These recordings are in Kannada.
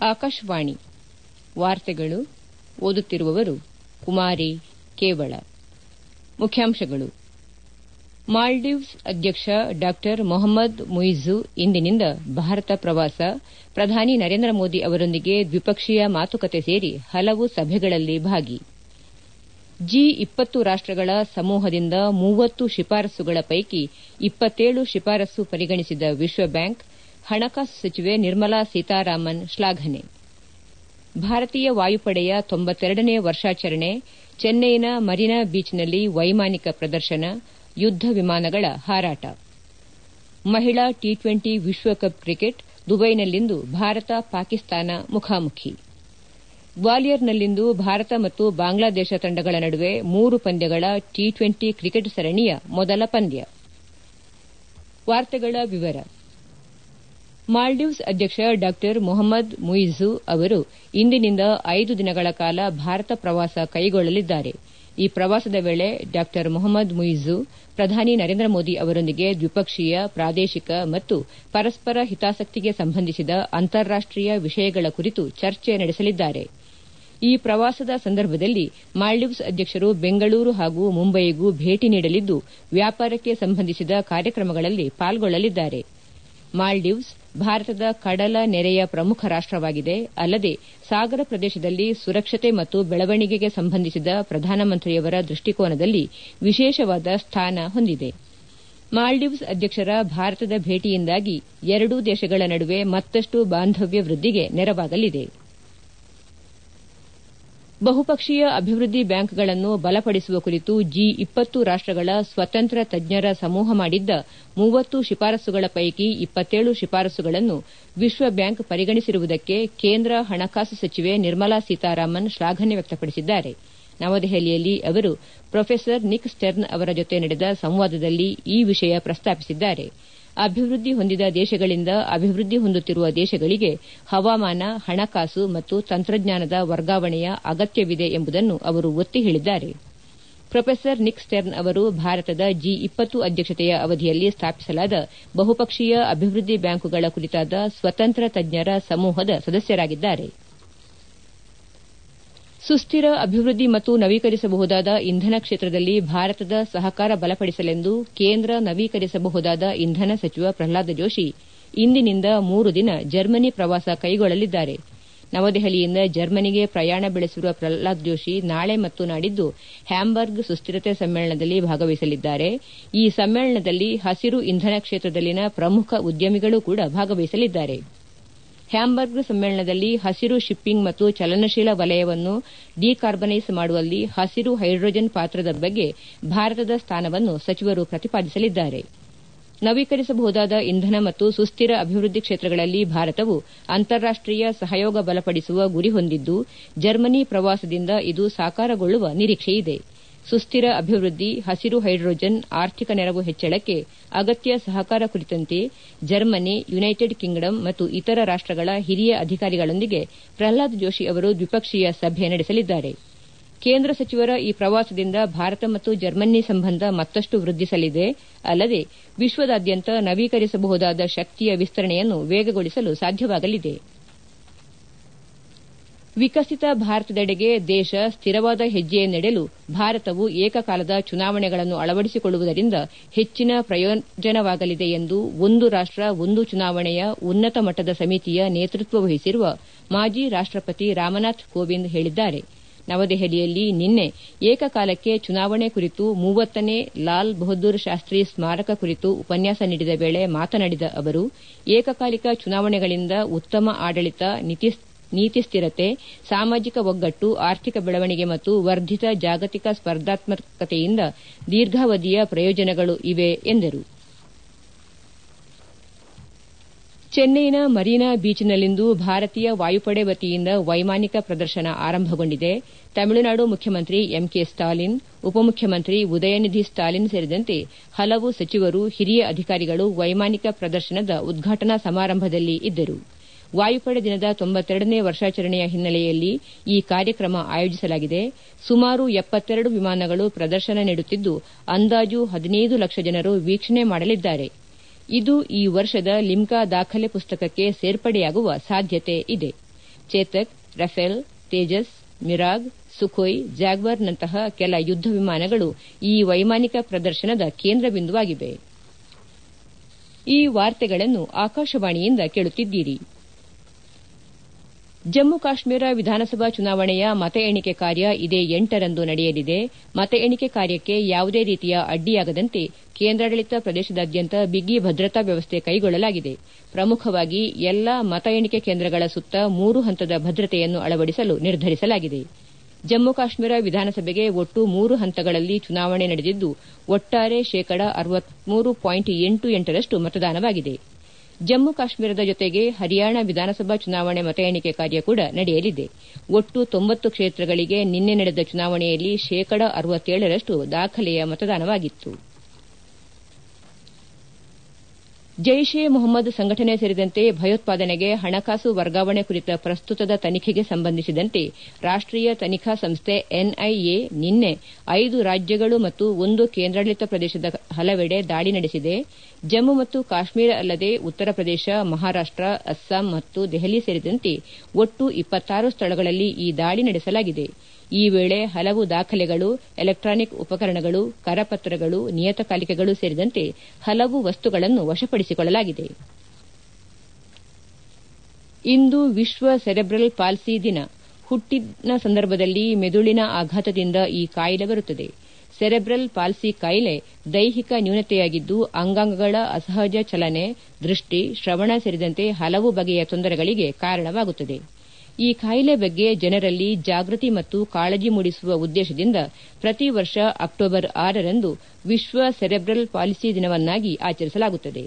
ಆಕಾಶವಾಣಿ ವಾರ್ತೆಗಳು ಓದುತ್ತಿರುವವರು ಕುಮಾರಿ ಕೇವಳ ಮುಖ್ಯಾಂಶಗಳು ಮಾಲ್ಡೀವ್ಸ್ ಅಧ್ಯಕ್ಷ ಡಾ ಮೊಹಮ್ಮದ್ ಮುಯಿಝು ಇಂದಿನಿಂದ ಭಾರತ ಪ್ರವಾಸ ಪ್ರಧಾನಿ ನರೇಂದ್ರ ಮೋದಿ ಅವರೊಂದಿಗೆ ದ್ವಿಪಕ್ಷೀಯ ಮಾತುಕತೆ ಸೇರಿ ಹಲವು ಸಭೆಗಳಲ್ಲಿ ಭಾಗಿ ಜಿ ಇಪ್ಪತ್ತು ರಾಷ್ಟಗಳ ಸಮೂಹದಿಂದ ಮೂವತ್ತು ಶಿಫಾರಸ್ಸುಗಳ ಪೈಕಿ ಇಪ್ಪತ್ತೇಳು ಶಿಫಾರಸ್ಸು ಪರಿಗಣಿಸಿದ ವಿಶ್ವ ಬ್ಯಾಂಕ್ ಹಣಕಾಸು ಸಚಿವೆ ನಿರ್ಮಲಾ ಸೀತಾರಾಮನ್ ಶ್ಲಾಘನೆ ಭಾರತೀಯ ವಾಯುಪಡೆಯ ತೊಂಬತ್ತೆರಡನೇ ವರ್ಷಾಚರಣೆ ಚೆನ್ನೈನ ಮರೀನಾ ಬೀಚ್ನಲ್ಲಿ ವೈಮಾನಿಕ ಪ್ರದರ್ಶನ ಯುದ್ದ ವಿಮಾನಗಳ ಹಾರಾಟ ಮಹಿಳಾ ಟಿ ಟ್ವೆಂಟಿ ವಿಶ್ವಕಪ್ ಕ್ರಿಕೆಟ್ ದುಬೈನಲ್ಲಿಂದು ಭಾರತ ಪಾಕಿಸ್ತಾನ ಮುಖಾಮುಖಿ ಗ್ವಾಲಿಯರ್ನಲ್ಲಿಂದು ಭಾರತ ಮತ್ತು ಬಾಂಗ್ಲಾದೇಶ ತಂಡಗಳ ನಡುವೆ ಮೂರು ಪಂದ್ಯಗಳ ಟಿ ಟ್ವೆಂಟಿ ಕ್ರಿಕೆಟ್ ಸರಣಿಯ ಮೊದಲ ಪಂದ್ಯ ಮಾಲ್ಡೀವ್ಸ್ ಅಧ್ಯಕ್ಷ ಡಾ ಮೊಹಮ್ಮದ್ ಮುಯಿಝು ಅವರು ಇಂದಿನಿಂದ ಐದು ದಿನಗಳ ಕಾಲ ಭಾರತ ಪ್ರವಾಸ ಕೈಗೊಳ್ಳಲಿದ್ದಾರೆ ಈ ಪ್ರವಾಸದ ವೇಳೆ ಡಾ ಮೊಹಮ್ಮದ್ ಮುಯಿಝು ಪ್ರಧಾನಿ ನರೇಂದ್ರ ಮೋದಿ ಅವರೊಂದಿಗೆ ದ್ವಿಪಕ್ಷೀಯ ಪ್ರಾದೇಶಿಕ ಮತ್ತು ಪರಸ್ಪರ ಹಿತಾಸಕ್ತಿಗೆ ಸಂಬಂಧಿಸಿದ ಅಂತಾರಾಷ್ಟೀಯ ವಿಷಯಗಳ ಕುರಿತು ಚರ್ಚೆ ನಡೆಸಲಿದ್ದಾರೆ ಈ ಪ್ರವಾಸದ ಸಂದರ್ಭದಲ್ಲಿ ಮಾಲ್ಡೀವ್ಸ್ ಅಧ್ಯಕ್ಷರು ಬೆಂಗಳೂರು ಹಾಗೂ ಮುಂಬಯಿಗೂ ಭೇಟಿ ನೀಡಲಿದ್ದು ವ್ಯಾಪಾರಕ್ಕೆ ಸಂಬಂಧಿಸಿದ ಕಾರ್ಯಕ್ರಮಗಳಲ್ಲಿ ಪಾಲ್ಗೊಳ್ಳಲಿದ್ದಾರೆ ಮಾಲ್ಡೀವ್ಸ್ ಭಾರತದ ಕಡಲ ನೆರೆಯ ಪ್ರಮುಖ ರಾಷ್ಟವಾಗಿದೆ ಅಲ್ಲದೆ ಸಾಗರ ಪ್ರದೇಶದಲ್ಲಿ ಸುರಕ್ಷತೆ ಮತ್ತು ಬೆಳವಣಿಗೆಗೆ ಸಂಬಂಧಿಸಿದ ಪ್ರಧಾನಮಂತ್ರಿಯವರ ದೃಷ್ಟಿಕೋನದಲ್ಲಿ ವಿಶೇಷವಾದ ಸ್ಥಾನ ಹೊಂದಿದೆ ಮಾಲ್ಡೀವ್ಸ್ ಅಧ್ಯಕ್ಷರ ಭಾರತದ ಭೇಟಿಯಿಂದಾಗಿ ಎರಡೂ ದೇಶಗಳ ನಡುವೆ ಮತ್ತಷ್ಟು ಬಾಂಧವ್ಯ ವೃದ್ದಿಗೆ ನೆರವಾಗಲಿದೆ ಬಹುಪಕ್ಷೀಯ ಅಭಿವೃದ್ದಿ ಬ್ಯಾಂಕ್ಗಳನ್ನು ಬಲಪಡಿಸುವ ಕುರಿತು ಜಿ ಇಪ್ಪತ್ತು ರಾಷ್ಟಗಳ ಸ್ವತಂತ್ರ ತಜ್ಞರ ಸಮೂಹ ಮಾಡಿದ್ದ ಮೂವತ್ತು ಶಿಫಾರಸ್ಸುಗಳ ಪೈಕಿ ಇಪ್ಪತ್ತೇಳು ಶಿಫಾರಸ್ಸುಗಳನ್ನು ವಿಶ್ವ ಬ್ಯಾಂಕ್ ಪರಿಗಣಿಸಿರುವುದಕ್ಕೆ ಕೇಂದ್ರ ಹಣಕಾಸು ಸಚಿವೆ ನಿರ್ಮಲಾ ಸೀತಾರಾಮನ್ ಶ್ಲಾಘನೆ ವ್ಯಕ್ತಪಡಿಸಿದ್ದಾರೆ ನವದೆಹಲಿಯಲ್ಲಿ ಅವರು ಪ್ರೊಫೆಸರ್ ನಿಕ್ ಸ್ಟೆರ್ನ್ ಅವರ ಜೊತೆ ನಡೆದ ಸಂವಾದದಲ್ಲಿ ಈ ವಿಷಯ ಪ್ರಸ್ತಾಪಿಸಿದ್ದಾರೆ ಅಭಿವೃದ್ದಿ ಹೊಂದಿದ ದೇಶಗಳಿಂದ ಅಭಿವೃದ್ದಿ ಹೊಂದುತ್ತಿರುವ ದೇಶಗಳಿಗೆ ಹವಾಮಾನ ಹಣಕಾಸು ಮತ್ತು ತಂತ್ರಜ್ಞಾನದ ವರ್ಗಾವಣೆಯ ಅಗತ್ಯವಿದೆ ಎಂಬುದನ್ನು ಅವರು ಒತ್ತಿ ಹೇಳಿದ್ದಾರೆ ಪ್ರೊಫೆಸರ್ ನಿಕ್ ಸ್ಟೆರ್ನ್ ಅವರು ಭಾರತದ ಜಿ ಇಪ್ಪತ್ತು ಅಧ್ಯಕ್ಷತೆಯ ಅವಧಿಯಲ್ಲಿ ಸ್ಥಾಪಿಸಲಾದ ಬಹುಪಕ್ಷೀಯ ಅಭಿವೃದ್ದಿ ಬ್ಯಾಂಕುಗಳ ಕುರಿತಾದ ಸ್ವತಂತ್ರ ತಜ್ಞರ ಸಮೂಹದ ಸದಸ್ಯರಾಗಿದ್ದಾರೆ ಸುಸ್ತಿರ ಅಭಿವೃದ್ದಿ ಮತ್ತು ನವೀಕರಿಸಬಹುದಾದ ಇಂಧನ ಕ್ಷೇತ್ರದಲ್ಲಿ ಭಾರತದ ಸಹಕಾರ ಬಲಪಡಿಸಲೆಂದು ಕೇಂದ್ರ ನವೀಕರಿಸಬಹುದಾದ ಇಂಧನ ಸಚಿವ ಪ್ರಹ್ಲಾದ ಜೋಶಿ ಇಂದಿನಿಂದ ಮೂರು ದಿನ ಜರ್ಮನಿ ಪ್ರವಾಸ ಕೈಗೊಳ್ಳಲಿದ್ದಾರೆ ನವದೆಹಲಿಯಿಂದ ಜರ್ಮನಿಗೆ ಪ್ರಯಾಣ ಬೆಳೆಸಿರುವ ಪ್ರಹ್ಲಾದ್ ಜೋಶಿ ನಾಳೆ ಮತ್ತು ನಾಡಿದ್ದು ಹ್ಯಾಂಬರ್ಗ್ ಸುಸ್ತಿರತೆ ಸಮ್ಮೇಳನದಲ್ಲಿ ಭಾಗವಹಿಸಲಿದ್ದಾರೆ ಈ ಸಮ್ಮೇಳನದಲ್ಲಿ ಹಸಿರು ಇಂಧನ ಕ್ಷೇತ್ರದಲ್ಲಿನ ಪ್ರಮುಖ ಉದ್ಯಮಿಗಳು ಕೂಡ ಭಾಗವಹಿಸಲಿದ್ದಾರೆ ಹ್ಯಾಂಬರ್ಗ್ ಸಮ್ಮೇಳನದಲ್ಲಿ ಹಸಿರು ಶಿಪ್ಪಿಂಗ್ ಮತ್ತು ಚಲನಶೀಲ ವಲಯವನ್ನು ಡಿಕಾರ್ಬನೈಸ್ ಮಾಡುವಲ್ಲಿ ಹಸಿರು ಹೈಡ್ರೋಜನ್ ಪಾತ್ರದ ಬಗ್ಗೆ ಭಾರತದ ಸ್ಥಾನವನ್ನು ಸಚಿವರು ಪ್ರತಿಪಾದಿಸಲಿದ್ದಾರೆ ನವೀಕರಿಸಬಹುದಾದ ಇಂಧನ ಮತ್ತು ಸುಸ್ತಿರ ಅಭಿವೃದ್ದಿ ಕ್ಷೇತ್ರಗಳಲ್ಲಿ ಭಾರತವು ಅಂತಾರಾಷ್ಟೀಯ ಸಹಯೋಗ ಬಲಪಡಿಸುವ ಗುರಿ ಹೊಂದಿದ್ದು ಜರ್ಮನಿ ಪ್ರವಾಸದಿಂದ ಇದು ಸಾಕಾರಗೊಳ್ಳುವ ನಿರೀಕ್ಷೆಯಿದೆ ಸುಸ್ತಿರ ಅಭಿವೃದ್ದಿ ಹಸಿರು ಹೈಡ್ರೋಜನ್ ಆರ್ಥಿಕ ನೆರವು ಹೆಚ್ಚಳಕ್ಕೆ ಅಗತ್ಯ ಸಹಕಾರ ಕುರಿತಂತೆ ಜರ್ಮನಿ ಯುನೈಟೆಡ್ ಕಿಂಗ್ಡಮ್ ಮತ್ತು ಇತರ ರಾಷ್ಟಗಳ ಹಿರಿಯ ಅಧಿಕಾರಿಗಳೊಂದಿಗೆ ಪ್ರಹ್ಲಾದ್ ಜೋಶಿ ಅವರು ದ್ವಿಪಕ್ಷೀಯ ಸಭೆ ನಡೆಸಲಿದ್ದಾರೆ ಕೇಂದ್ರ ಸಚಿವರ ಈ ಪ್ರವಾಸದಿಂದ ಭಾರತ ಮತ್ತು ಜರ್ಮನಿ ಸಂಬಂಧ ಮತ್ತಷ್ಟು ವೃದ್ದಿಸಲಿದೆ ಅಲ್ಲದೆ ವಿಶ್ವದಾದ್ಯಂತ ನವೀಕರಿಸಬಹುದಾದ ಶಕ್ತಿಯ ವಿಸ್ತರಣೆಯನ್ನು ವೇಗಗೊಳಿಸಲು ಸಾಧ್ಯವಾಗಲಿದೆ ವಿಕಸಿತ ಭಾರತದೆಡೆಗೆ ದೇಶ ಸ್ಥಿರವಾದ ಹೆಜ್ಜೆಯನ್ನಿಡಲು ಭಾರತವು ಏಕಕಾಲದ ಚುನಾವಣೆಗಳನ್ನು ಅಳವಡಿಸಿಕೊಳ್ಳುವುದರಿಂದ ಹೆಚ್ಚಿನ ಪ್ರಯೋಜನವಾಗಲಿದೆ ಎಂದು ಒಂದು ರಾಷ್ಟ ಒಂದು ಚುನಾವಣೆಯ ಉನ್ನತ ಮಟ್ಟದ ಸಮಿತಿಯ ನೇತೃತ್ವ ವಹಿಸಿರುವ ಮಾಜಿ ರಾಷ್ಟಪತಿ ರಾಮನಾಥ್ ಕೋವಿಂದ್ ಹೇಳಿದ್ದಾರೆ ನವದೆಹಲಿಯಲ್ಲಿ ನಿನ್ನೆ ಏಕಕಾಲಕ್ಕೆ ಚುನಾವಣೆ ಕುರಿತು ಮೂವತ್ತನೇ ಲಾಲ್ ಬಹದ್ದೂರ್ ಶಾಸ್ತ್ರಿ ಸ್ಮಾರಕ ಕುರಿತು ಉಪನ್ಯಾಸ ನೀಡಿದ ವೇಳೆ ಮಾತನಾಡಿದ ಅವರು ಏಕಕಾಲಿಕ ಚುನಾವಣೆಗಳಿಂದ ಉತ್ತಮ ಆಡಳಿತ ನೀತಿ ಸ್ಥಿರತೆ ಸಾಮಾಜಿಕ ಒಗ್ಗಟ್ಟು ಆರ್ಥಿಕ ಬೆಳವಣಿಗೆ ಮತ್ತು ವರ್ಧಿತ ಜಾಗತಿಕ ಸ್ಪರ್ಧಾತ್ಮಕತೆಯಿಂದ ದೀರ್ಘಾವಧಿಯ ಪ್ರಯೋಜನಗಳು ಇವೆ ಎಂದರು ಚೆನ್ನೈನ ಮರೀನಾ ಬೀಚ್ನಲ್ಲಿಂದು ಭಾರತೀಯ ವಾಯುಪಡೆ ವತಿಯಿಂದ ವೈಮಾನಿಕ ಪ್ರದರ್ಶನ ಆರಂಭಗೊಂಡಿದೆ ತಮಿಳುನಾಡು ಮುಖ್ಯಮಂತ್ರಿ ಎಂಕೆ ಸ್ಟಾಲಿನ್ ಉಪಮುಖ್ಯಮಂತ್ರಿ ಉದಯನಿಧಿ ಸ್ಟಾಲಿನ್ ಸೇರಿದಂತೆ ಹಲವು ಸಚಿವರು ಹಿರಿಯ ಅಧಿಕಾರಿಗಳು ವೈಮಾನಿಕ ಪ್ರದರ್ಶನದ ಉದ್ಘಾಟನಾ ಸಮಾರಂಭದಲ್ಲಿ ಇದ್ದರು ವಾಯುಪಡೆ ದಿನದ ತೊಂಬತ್ತೆರಡನೇ ವರ್ಷಾಚರಣೆಯ ಹಿನ್ನೆಲೆಯಲ್ಲಿ ಈ ಕಾರ್ಯಕ್ರಮ ಆಯೋಜಿಸಲಾಗಿದೆ ಸುಮಾರು ಎಪ್ಪತ್ತೆರಡು ವಿಮಾನಗಳು ಪ್ರದರ್ಶನ ನೀಡುತ್ತಿದ್ದು ಅಂದಾಜು ಹದಿನೈದು ಲಕ್ಷ ಜನರು ವೀಕ್ಷಣೆ ಮಾಡಲಿದ್ದಾರೆ ಇದು ಈ ವರ್ಷದ ಲಿಮ್ಕಾ ದಾಖಲೆ ಪುಸ್ತಕಕ್ಕೆ ಸೇರ್ಪಡೆಯಾಗುವ ಸಾಧ್ಯತೆ ಇದೆ Chetak Rafale Tejas Mirage Sukhoi ಜಾಗ್ವಾರ್ನಂತಹ ಕೆಲ ಯುದ್ದ ವಿಮಾನಗಳು ಈ ವೈಮಾನಿಕ ಪ್ರದರ್ಶನದ ಕೇಂದ್ರ ಬಿಂದುವಾಗಿವೆ ಈ ವಾರ್ತೆಗಳನ್ನು ಆಕಾಶವಾಣಿಯಿಂದ ಕೇಳುತ್ತಿದ್ದೀರಿ ಜಮ್ಮು ಕಾಶ್ಮೀರ ವಿಧಾನಸಭಾ ಚುನಾವಣೆಯ ಮತ ಎಣಿಕೆ ಕಾರ್ಯ ಇದೇ ಎಂಟರಂದು ನಡೆಯಲಿದೆ ಮತ ಎಣಿಕೆ ಕಾರ್ಯಕ್ಕೆ ಯಾವುದೇ ರೀತಿಯ ಅಡ್ಡಿಯಾಗದಂತೆ ಕೇಂದ್ರಾಡಳಿತ ಪ್ರದೇಶದಾದ್ಯಂತ ಬಿಗಿ ಭದ್ರತಾ ವ್ಯವಸ್ಥೆ ಕೈಗೊಳ್ಳಲಾಗಿದೆ ಪ್ರಮುಖವಾಗಿ ಎಲ್ಲಾ ಮತ ಎಣಿಕೆ ಕೇಂದ್ರಗಳ ಸುತ್ತ ಮೂರು ಹಂತದ ಭದ್ರತೆಯನ್ನು ಅಳವಡಿಸಲು ನಿರ್ಧರಿಸಲಾಗಿದೆ ಜಮ್ಮು ಕಾಶ್ಮೀರ ವಿಧಾನಸಭೆಗೆ ಒಟ್ಟು ಮೂರು ಹಂತಗಳಲ್ಲಿ ಚುನಾವಣೆ ನಡೆದಿದ್ದು ಒಟ್ಟಾರೆ ಶೇಕಡ ರಷ್ಟು ಮತದಾನವಾಗಿದೆ ಜಮ್ಮು ಕಾಶ್ಮೀರದ ಜೊತೆಗೆ ಹರಿಯಾಣ ವಿಧಾನಸಭಾ ಚುನಾವಣೆ ಮತ ಎಣಿಕೆ ಕಾರ್ಯ ಕೂಡ ನಡೆಯಲಿದೆ ಒಟ್ಟು ತೊಂಬತ್ತು ಕ್ಷೇತ್ರಗಳಿಗೆ ನಿನ್ನೆ ನಡೆದ ಚುನಾವಣೆಯಲ್ಲಿ ಶೇಕಡ ರಷ್ಟು ದಾಖಲೆಯ ಮತದಾನವಾಗಿತ್ತು ಜೈಷ್ ಎ ಮೊಹಮ್ಮದ್ ಸಂಘಟನೆ ಸೇರಿದಂತೆ ಭಯೋತ್ಪಾದನೆಗೆ ಹಣಕಾಸು ವರ್ಗಾವಣೆ ಕುರಿತ ಪ್ರಸ್ತುತದ ತನಿಖೆಗೆ ಸಂಬಂಧಿಸಿದಂತೆ ರಾಷ್ಟೀಯ ತನಿಖಾ ಸಂಸ್ಥೆ ಎನ್ಐಎ ನಿನ್ನೆ ಐದು ರಾಜ್ಯಗಳು ಮತ್ತು ಒಂದು ಕೇಂದ್ರಾಡಳಿತ ಪ್ರದೇಶದ ಹಲವೆಡೆ ದಾಳಿ ನಡೆಸಿದೆ ಜಮ್ಮು ಮತ್ತು ಕಾಶ್ಮೀರ ಅಲ್ಲದೆ ಉತ್ತರ ಪ್ರದೇಶ ಮಹಾರಾಷ್ಟ ಅಸ್ಸಾಂ ಮತ್ತು ದೆಹಲಿ ಸೇರಿದಂತೆ ಒಟ್ಟು ಇಪ್ಪತ್ತಾರು ಸ್ಥಳಗಳಲ್ಲಿ ಈ ದಾಳಿ ನಡೆಸಲಾಗಿದೆ ಈ ವೇಳೆ ಹಲವು ದಾಖಲೆಗಳು ಎಲೆಕ್ಟಾನಿಕ್ ಉಪಕರಣಗಳು ಕರಪತ್ರಗಳು ನಿಯತಕಾಲಿಕೆಗಳು ಸೇರಿದಂತೆ ಹಲವು ವಸ್ತುಗಳನ್ನು ವಶಪಡಿಸಿಕೊಳ್ಳಲಾಗಿದೆ ಇಂದು ವಿಶ್ವ ಸೆರೆಬ್ರಲ್ ಪಾಲ್ಸಿ ದಿನ ಹುಟ್ಟಿನ ಸಂದರ್ಭದಲ್ಲಿ ಮೆದುಳಿನ ಆಘಾತದಿಂದ ಈ ಕಾಯಿಲೆ ಬರುತ್ತದೆ ಸೆರೆಬ್ರಲ್ ಪಾಲ್ಸಿ ಕಾಯಿಲೆ ದೈಹಿಕ ನ್ಯೂನತೆಯಾಗಿದ್ದು ಅಂಗಾಂಗಗಳ ಅಸಹಜ ಚಲನೆ ದೃಷ್ಟಿ ಶ್ರವಣ ಸೇರಿದಂತೆ ಹಲವು ಬಗೆಯ ತೊಂದರೆಗಳಿಗೆ ಕಾರಣವಾಗುತ್ತದೆ ಈ ಕಾಯಿಲೆ ಬಗ್ಗೆ ಜನರಲ್ಲಿ ಜಾಗೃತಿ ಮತ್ತು ಕಾಳಜಿ ಮೂಡಿಸುವ ಉದ್ದೇಶದಿಂದ ಪ್ರತಿ ವರ್ಷ ಅಕ್ಟೋಬರ್ ಆರರಂದು ವಿಶ್ವ ಸೆರೆಬ್ರಲ್ ಪಾಲಿಸಿ ದಿನವನ್ನಾಗಿ ಆಚರಿಸಲಾಗುತ್ತದೆ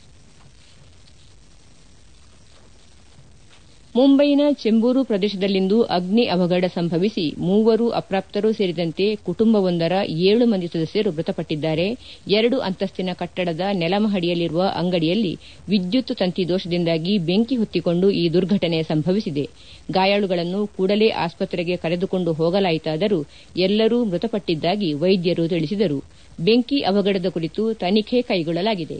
ಮುಂಬೈನ ಚೆಂಬೂರು ಪ್ರದೇಶದಲ್ಲಿಂದು ಅಗ್ನಿ ಅವಘಡ ಸಂಭವಿಸಿ ಮೂವರು ಅಪ್ರಾಪ್ತರು ಸೇರಿದಂತೆ ಕುಟುಂಬವೊಂದರ ಏಳು ಮಂದಿ ಸದಸ್ಯರು ಮೃತಪಟ್ಟಿದ್ದಾರೆ ಎರಡು ಅಂತಸ್ತಿನ ಕಟ್ಟಡದ ನೆಲಮಹಡಿಯಲ್ಲಿರುವ ಅಂಗಡಿಯಲ್ಲಿ ವಿದ್ಯುತ್ ತಂತಿ ದೋಷದಿಂದಾಗಿ ಬೆಂಕಿ ಹೊತ್ತಿಕೊಂಡು ಈ ದುರ್ಘಟನೆ ಸಂಭವಿಸಿದೆ ಗಾಯಾಳುಗಳನ್ನು ಕೂಡಲೇ ಆಸ್ಪತ್ರೆಗೆ ಕರೆದುಕೊಂಡು ಹೋಗಲಾಯಿತಾದರೂ ಎಲ್ಲರೂ ಮೃತಪಟ್ಟಿದ್ದಾಗಿ ವೈದ್ಯರು ತಿಳಿಸಿದರು ಬೆಂಕಿ ಅವಘಡದ ಕುರಿತು ತನಿಖೆ ಕೈಗೊಳ್ಳಲಾಗಿದೆ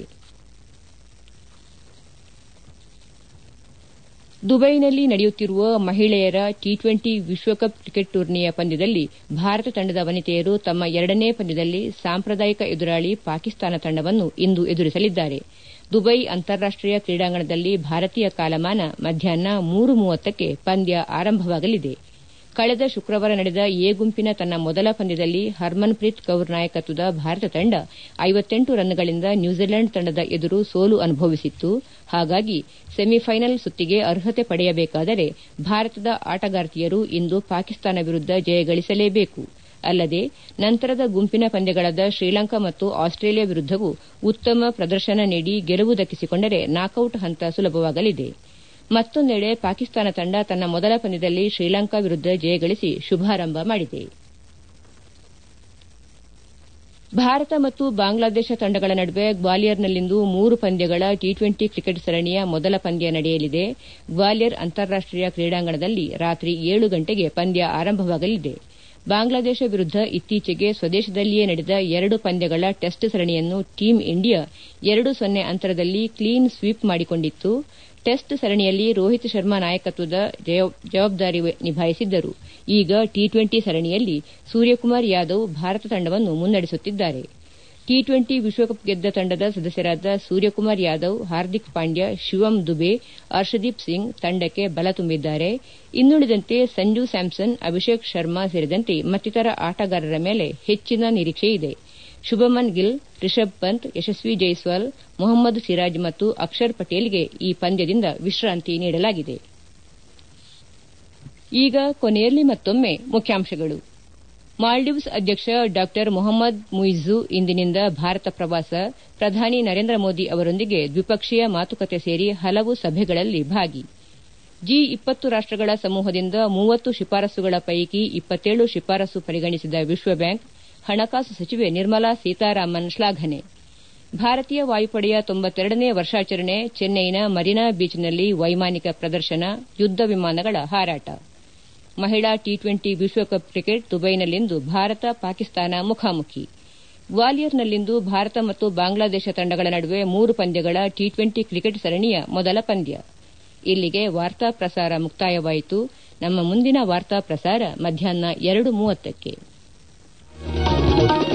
ದುಬೈನಲ್ಲಿ ನಡೆಯುತ್ತಿರುವ ಮಹಿಳೆಯರ ಟಿ ಟ್ವೆಂಟಿ ವಿಶ್ವಕಪ್ ಕ್ರಿಕೆಟ್ ಟೂರ್ನಿಯ ಪಂದ್ಯದಲ್ಲಿ ಭಾರತ ತಂಡದ ವನಿತೆಯರು ತಮ್ಮ ಎರಡನೇ ಪಂದ್ಯದಲ್ಲಿ ಸಾಂಪ್ರದಾಯಿಕ ಎದುರಾಳಿ ಪಾಕಿಸ್ತಾನ ತಂಡವನ್ನು ಇಂದು ಎದುರಿಸಲಿದ್ದಾರೆ ದುಬೈ ಅಂತಾರಾಷ್ಟೀಯ ಕ್ರೀಡಾಂಗಣದಲ್ಲಿ ಭಾರತೀಯ ಕಾಲಮಾನ ಮಧ್ಯಾಹ್ನ ಮೂರು ಮೂವತ್ತಕ್ಕೆ ಪಂದ್ಯ ಆರಂಭವಾಗಲಿದೆ ಕಳೆದ ಶುಕ್ರವಾರ ನಡೆದ ಎ ಗುಂಪಿನ ತನ್ನ ಮೊದಲ ಪಂದ್ಯದಲ್ಲಿ ಹರ್ಮನ್ ಪ್ರೀತ್ ಕೌರ್ ನಾಯಕತ್ವದ ಭಾರತ ತಂಡ ಐವತ್ತೆಂಟು ರನ್ಗಳಿಂದ ನ್ಯೂಜಿಲೆಂಡ್ ತಂಡದ ಎದುರು ಸೋಲು ಅನುಭವಿಸಿತ್ತು ಹಾಗಾಗಿ ಸೆಮಿಫೈನಲ್ ಸುತ್ತಿಗೆ ಅರ್ಹತೆ ಪಡೆಯಬೇಕಾದರೆ ಭಾರತದ ಆಟಗಾರ್ತಿಯರು ಇಂದು ಪಾಕಿಸ್ತಾನ ವಿರುದ್ದ ಜಯಗಳಿಸಲೇಬೇಕು ಅಲ್ಲದೆ ನಂತರದ ಗುಂಪಿನ ಪಂದ್ಯಗಳಾದ ಶ್ರೀಲಂಕಾ ಮತ್ತು ಆಸ್ಟ್ರೇಲಿಯಾ ವಿರುದ್ದವೂ ಉತ್ತಮ ಪ್ರದರ್ಶನ ನೀಡಿ ಗೆಲುವು ದಕ್ಕಿಸಿಕೊಂಡರೆ ನಾಕೌಟ್ ಹಂತ ಸುಲಭವಾಗಲಿದೆ ಮತ್ತೊಂದೆಡೆ ಪಾಕಿಸ್ತಾನ ತಂಡ ತನ್ನ ಮೊದಲ ಪಂದ್ಯದಲ್ಲಿ ಶ್ರೀಲಂಕಾ ವಿರುದ್ದ ಜಯಗಳಿಸಿ ಶುಭಾರಂಭ ಮಾಡಿದೆ ಭಾರತ ಮತ್ತು ಬಾಂಗ್ಲಾದೇಶ ತಂಡಗಳ ನಡುವೆ ಗ್ವಾಲಿಯರ್ನಲ್ಲಿಂದು ಮೂರು ಪಂದ್ಯಗಳ ಟಿ ಟ್ವೆಂಟಿ ಕ್ರಿಕೆಟ್ ಸರಣಿಯ ಮೊದಲ ಪಂದ್ಯ ನಡೆಯಲಿದೆ ಗ್ವಾಲಿಯರ್ ಅಂತಾರಾಷ್ಟೀಯ ಕ್ರೀಡಾಂಗಣದಲ್ಲಿ ರಾತ್ರಿ ಏಳು ಗಂಟೆಗೆ ಪಂದ್ಯ ಆರಂಭವಾಗಲಿದೆ ಬಾಂಗ್ಲಾದೇಶ ವಿರುದ್ದ ಇತ್ತೀಚೆಗೆ ಸ್ವದೇಶದಲ್ಲಿಯೇ ನಡೆದ ಎರಡು ಪಂದ್ಯಗಳ ಟೆಸ್ಟ್ ಸರಣಿಯನ್ನು ಟೀಂ ಇಂಡಿಯಾ ಎರಡು ಸೊನ್ನೆ ಅಂತರದಲ್ಲಿ ಕ್ಲೀನ್ ಸ್ವೀಪ್ ಮಾಡಿಕೊಂಡಿತ್ತು ಟೆಸ್ಟ್ ಸರಣಿಯಲ್ಲಿ ರೋಹಿತ್ ಶರ್ಮಾ ನಾಯಕತ್ವದ ಜವಾಬ್ದಾರಿ ನಿಭಾಯಿಸಿದ್ದರು ಈಗ ಟಿ ಟ್ವೆಂಟಿ ಸರಣಿಯಲ್ಲಿ ಸೂರ್ಯಕುಮಾರ್ ಯಾದವ್ ಭಾರತ ತಂಡವನ್ನು ಮುನ್ನಡೆಸುತ್ತಿದ್ದಾರೆ ಟಿ ಟ್ವೆಂಟಿ ವಿಶ್ವಕಪ್ ಗೆದ್ದ ತಂಡದ ಸದಸ್ಯರಾದ ಸೂರ್ಯಕುಮಾರ್ ಯಾದವ್ ಹಾರ್ದಿಕ್ ಪಾಂಡ್ಯ ಶಿವಂ ದುಬೆ ಅರ್ಷದೀಪ್ ಸಿಂಗ್ ತಂಡಕ್ಕೆ ಬಲ ತುಂಬಿದ್ದಾರೆ ಇನ್ನುಳಿದಂತೆ ಸಂಜು ಸ್ಯಾಮ್ಸನ್ ಅಭಿಷೇಕ್ ಶರ್ಮಾ ಸೇರಿದಂತೆ ಮತ್ತಿತರ ಆಟಗಾರರ ಮೇಲೆ ಹೆಚ್ಚಿನ ನಿರೀಕ್ಷೆಯಿದೆ ಶುಭಮನ್ ಗಿಲ್ ರಿಷಬ್ ಪಂತ್ ಯಶಸ್ವಿ ಜೈಸ್ವಾಲ್ ಮೊಹಮ್ಮದ್ ಸಿರಾಜ್ ಮತ್ತು ಅಕ್ಷರ್ ಪಟೇಲ್ಗೆ ಈ ಪಂದ್ಯದಿಂದ ವಿಶ್ರಾಂತಿ ನೀಡಲಾಗಿದೆ ಈಗ ಕೊನೆಯಲ್ಲಿ ಮತ್ತೊಮ್ಮೆ ಮುಖ್ಯಾಂಶಗಳು ಮಾಲ್ಡೀವ್ಸ್ ಅಧ್ಯಕ್ಷ ಡಾ ಮೊಹಮ್ಮದ್ ಮುಯಿಝು ಇಂದಿನಿಂದ ಭಾರತ ಪ್ರವಾಸ ಪ್ರಧಾನಿ ನರೇಂದ್ರ ಮೋದಿ ಅವರೊಂದಿಗೆ ದ್ವಿಪಕ್ಷೀಯ ಮಾತುಕತೆ ಸೇರಿ ಹಲವು ಸಭೆಗಳಲ್ಲಿ ಭಾಗಿ ಜಿ ಇಪ್ಪತ್ತು ರಾಷ್ಟಗಳ ಸಮೂಹದಿಂದ ಮೂವತ್ತು ಶಿಫಾರಸುಗಳ ಪೈಕಿ ಇಪ್ಪತ್ತೇಳು ಶಿಫಾರಸು ಪರಿಗಣಿಸಿದ ವಿಶ್ವ ಬ್ಯಾಂಕ್ ಹಣಕಾಸು ಸಚಿವೆ ನಿರ್ಮಲಾ ಸೀತಾರಾಮನ್ ಶ್ಲಾಘನೆ ಭಾರತೀಯ ವಾಯುಪಡೆಯ ತೊಂಬತ್ತೆರಡನೇ ವರ್ಷಾಚರಣೆ ಚೆನ್ನೈನ ಮರೀನಾ ಬೀಚ್ನಲ್ಲಿ ವೈಮಾನಿಕ ಪ್ರದರ್ಶನ ಯುದ್ದ ವಿಮಾನಗಳ ಹಾರಾಟ ಮಹಿಳಾ ಟಿ ಟ್ವೆಂಟಿ ವಿಶ್ವಕಪ್ ಕ್ರಿಕೆಟ್ ದುಬೈನಲ್ಲಿಂದು ಭಾರತ ಪಾಕಿಸ್ತಾನ ಮುಖಾಮುಖಿ ಗ್ವಾಲಿಯರ್ನಲ್ಲಿಂದು ಭಾರತ ಮತ್ತು ಬಾಂಗ್ಲಾದೇಶ ತಂಡಗಳ ನಡುವೆ ಮೂರು ಪಂದ್ಯಗಳ ಟಿ ಟ್ವೆಂಟಿ ಕ್ರಿಕೆಟ್ ಸರಣಿಯ ಮೊದಲ ಪಂದ್ಯ ಇಲ್ಲಿಗೆ ವಾರ್ತಾ ಪ್ರಸಾರ ಮುಕ್ತಾಯವಾಯಿತು ನಮ್ಮ ಮುಂದಿನ ವಾರ್ತಾ ಪ್ರಸಾರ ಮಧ್ಯಾಹ್ನ ಎರಡು ಮೂವತ್ತಕ್ಕೆ